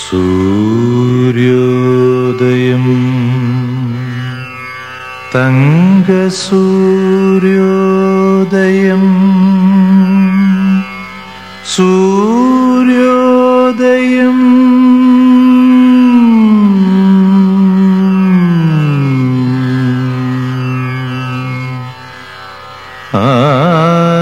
സൂര്യോദയം തങ്കസൂര്യോദയം സൂര്യോദയം ആ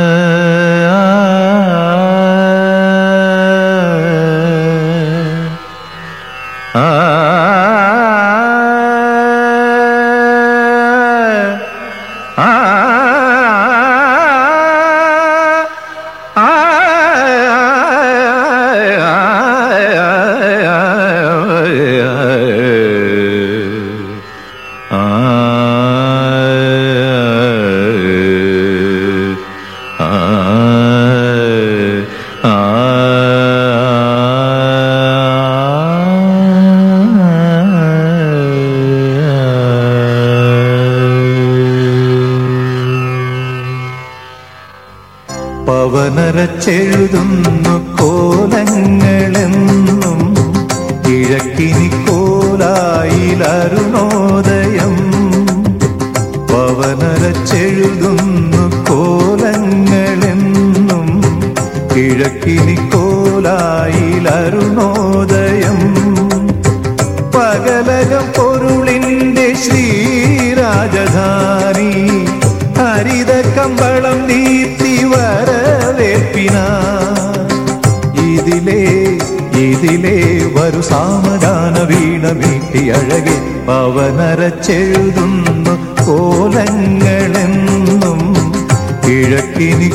പവനരച്ചെഴുതുന്നു കോലങ്ങളെന്നും കിഴക്കിനി കോലായിലരുണോദയം പവനരച്ചെഴുതുന്നു കോലങ്ങളെന്നും കിഴക്കിനി കോലായിലരുണോദയം പകലകം പൊരുളിന്റെ ശ്രീരാജധാനി ഹരിത കമ്പളം നീത്തി വരവേപ്പിന ഇതിലേ ഇതിലേ വരു സാമഗാന വീണ വീട്ടി അഴകെ പവനരച്ചെഴുതുന്നു കോലങ്ങളെന്നും കിഴക്കിനി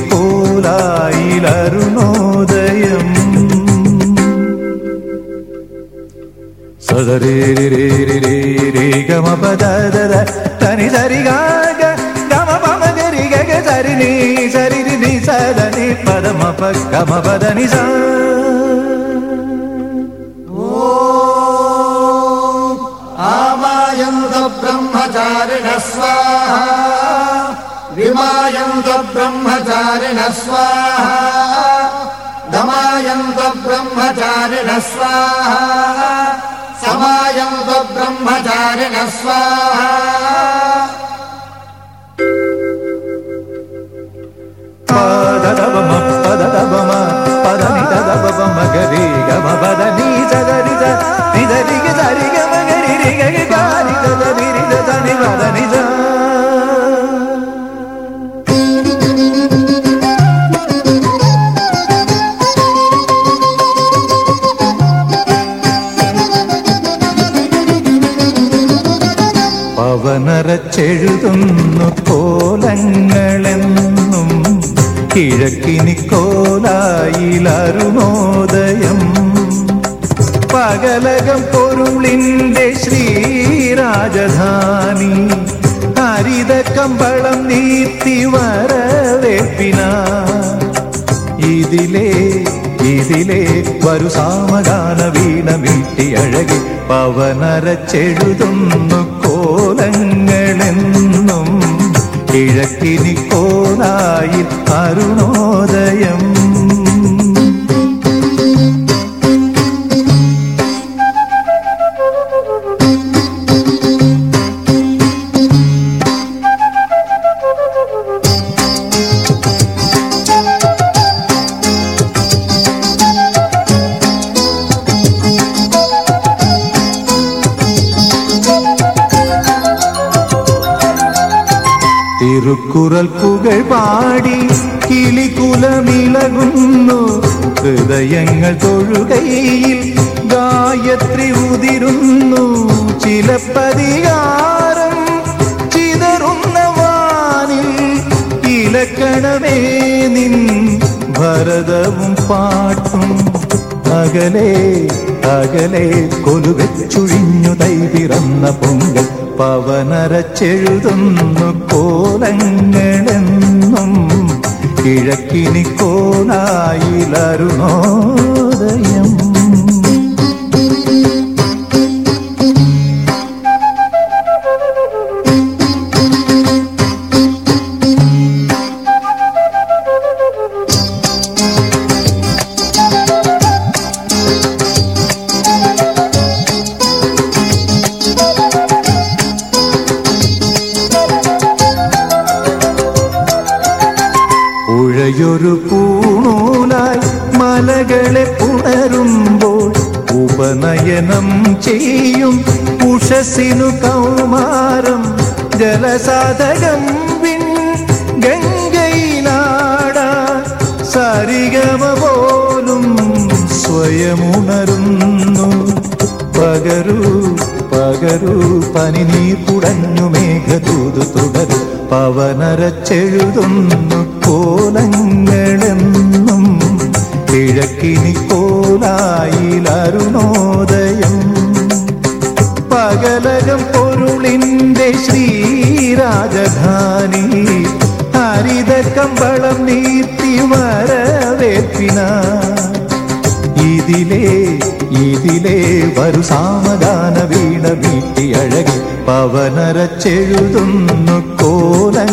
കോലായിലരുണോദയം സദരേ ഗമ പദ തനി സരി ഗാഗ ഗമ പമ ഗരി ഗഗ സരി നീ സരി നി സദ നി പദ മ പ ഗമ പദ നി സ आमायन्त ब्रह्मचारिण स्वाहा विमायन्त ब्रह्मचारिण स्वाहा दमायन्त ब्रह्मचारिण स्वाहा समायन्त ब्रह्मचारिण स्वाहा പദ ദബ മ പദ ദബ മ പദ നി ദ ദബ മ ഗരി ഗമ പദ നി സദരി സ നി ദരി ഗ സരി ഗമ ഗരി രി ഗ ഗ ഗാരി ഗ ദ രി രി ദ സ നി പദ നി സ പവനരച്ചെഴുതുന്നു കോലങ്ങളെന്നും കിഴക്കിനി കോലായിലരുണോദയം പകലകം പൊരുളിന്റെ ശ്രീരാജധാനി ഹരിത കമ്പളം നീത്തി വരവേപ്പിന ഇതിലേ ഇതിലേ വരു സാമഗാന വീണ വീട്ടി അഴകി പവനരച്ചെഴുതുന്നു കോലങ്ങളെന്നും കിഴക്കിനി കോലായി അരുണോദയം തിരുക്കുറൽ പുകൾ പാടി കിളികുലമിളകുന്നു ഹൃദയങ്ങൾ തൊഴുകയിൽ ഗായത്രി ഉതിരുന്നു ചിലപ്പതികാരം ചിതറുന്ന വാനിൽ ഇലക്കണമേ നിൻ ഭരതവും പാട്ടും അകലെ അകലെ കൊലുവെച്ചൊഴിഞ്ഞു തൈ പിറന്ന പൊങ്കൽ പവനരച്ചെഴുതുന്നു കോലങ്ങളെന്നും കിഴക്കിനി കോലായിലരുണോദയം ഉഷയൊരു പൂണൂലായി മലകളെ പുണരുമ്പോൾ ഉപനയനം ചെയ്യും ഉഷസിനു കൗമാരം ജലസാധകം വിൺ ഗംഗയിലാട സരിഗമ പോലും സ്വയമുണരുന്നു പകരൂ പകരൂ പനി നീ കുടഞ്ഞു മേഘതൂതു തുടരും പവനരച്ചെഴുതുന്നു കോലങ്ങളെന്നും കിഴക്കിനി കോലായിലരുണോദയം പകലകം പൊരുളിന്റെ ശ്രീരാജധാനി ഹരിത കമ്പളം നീത്തി വരവേൽപ്പിന ഇതിലേ ഇതിലേ വരു സാമദാന വീണ വീട്ടി അഴകി പവനരച്ചെഴുതുന്നു കോലങ്ങൾ